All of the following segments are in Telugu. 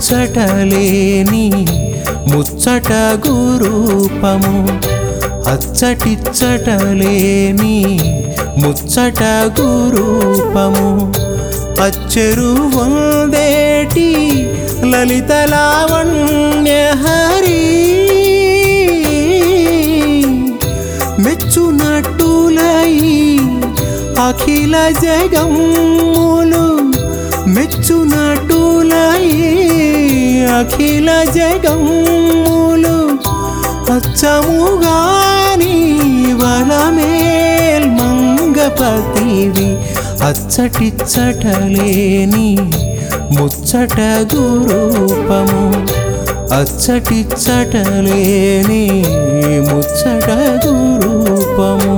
అచ్చటిచ్చటలేని ముచ్చట గురూపము అచ్చటిచ్చటలేని ముచ్చట గురూపము అచ్చెరు వందేటి లలిత లావణ్య హరి మెచ్చునట్టులై అఖిల జగములు మెచ్చునట్టులై అఖిల జగములు అచ్చముగాని వలమేల్ మంగపతివి అచ్చటిచ్చటలేని ముచ్చట గురూపము అచ్చటిచ్చటలేని ముచ్చట గురూపము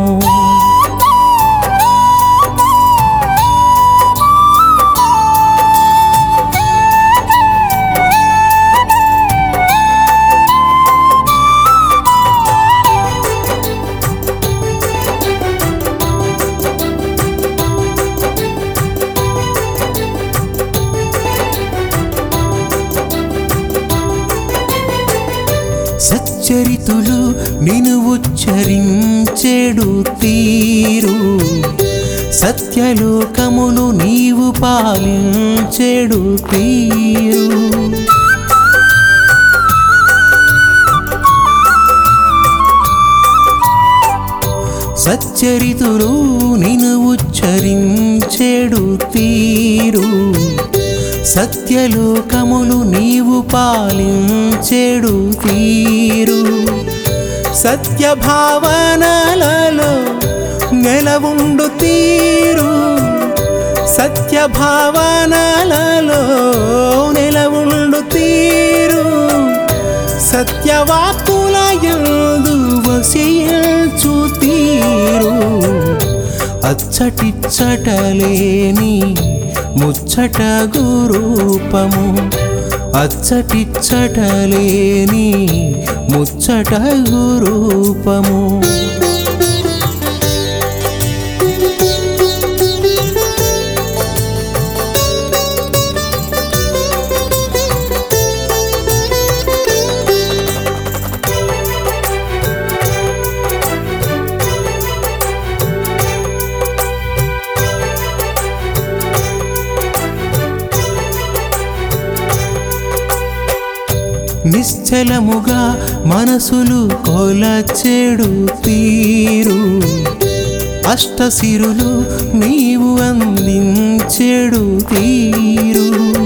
సచ్చరితులు నిను ఉచ్చరించెడు తీరు సత్యలోకములు నీవు పాలించెడు తీరు సచ్చరితులు నిను ఉచ్చరించెడు తీరు సత్యలోకములు నీవు పాలించెడు తీరు సత్య భావనలలో నెలవుండు తీరు సత్య భావనలలో నెలవుండు తీరు సత్యవాక్కుల యందు వసియల్చు తీరు అచ్చటిచ్చటలేని ముచ్చట గురూపము అచ్చటిచ్చటలేని ముచ్చట గురూపము నిశ్చలముగా మనసులు కొలచెడు తీరు అష్టసిరులు నీవు అందించెడు తీరు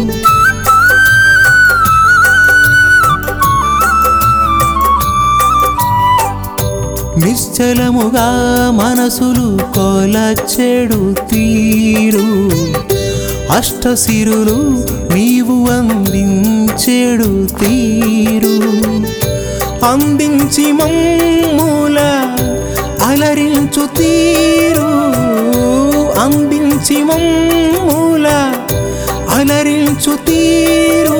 నిశ్చలముగా మనసులు కొలచెడు తీరు అష్టసిరులు నీవు అందించెడు తీరు అందించి మమ్ముల అలరించు తీరు అందించి మమ్ముల అలరించు తీరు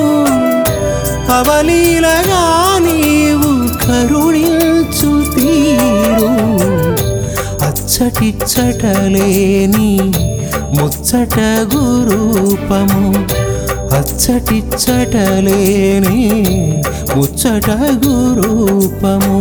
అవలీలగా నీవు కరుణించు తీరు అచ్చటిచ్చటలేని ముచ్చట గురూపము అచ్చటిచ్చటలేని ముచ్చట గురూపము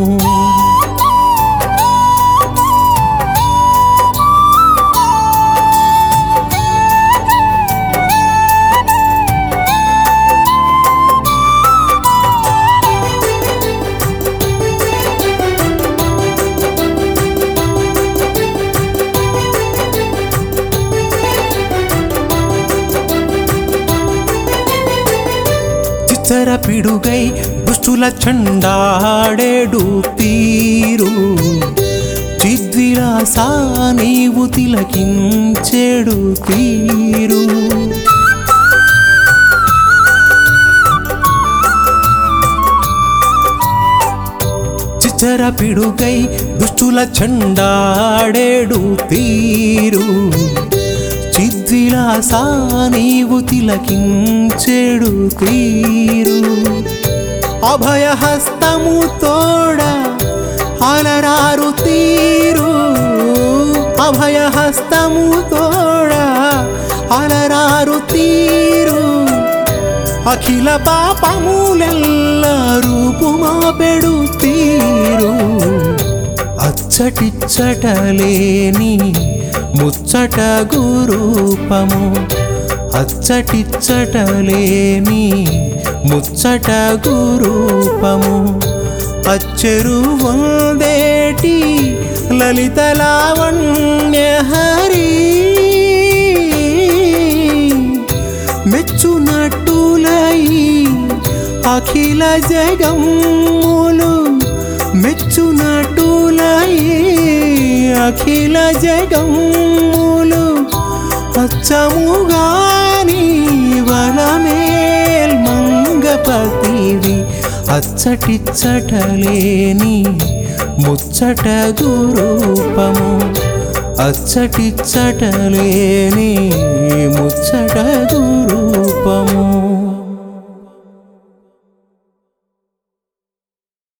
చిచ్చర పిడుగై దుష్టుల చండాడేడు తీరు చిద్విలాస నీవు తిలకించెడు తీరు చిచ్చర పిడుగై దుష్టుల చండాడేడు తీరు చిద్విలాస నీవు తిలకించెడు తీరు అభయహస్తము తోడ అలరారు తీరు అభయహస్తము తోడ అలరారు తీరు అఖిల పాపములెల్ల రూపుమాపెడు తీరు అచ్చటిచ్చటలేని ముచ్చట గురూపము అచ్చటిచ్చటలేని ముచ్చట గురూపము అచ్చెరు వందేటి లలిత లావణ్య హరి మెచ్చునట్టులై అఖిల జగములు మెచ్చునట్టులై అఖిల జగములు అచ్చముగాని వలమేల్ మంగపతివి అచ్చటిచ్చటలేని ముచ్చట గురూపము అచ్చటిచ్చటలేని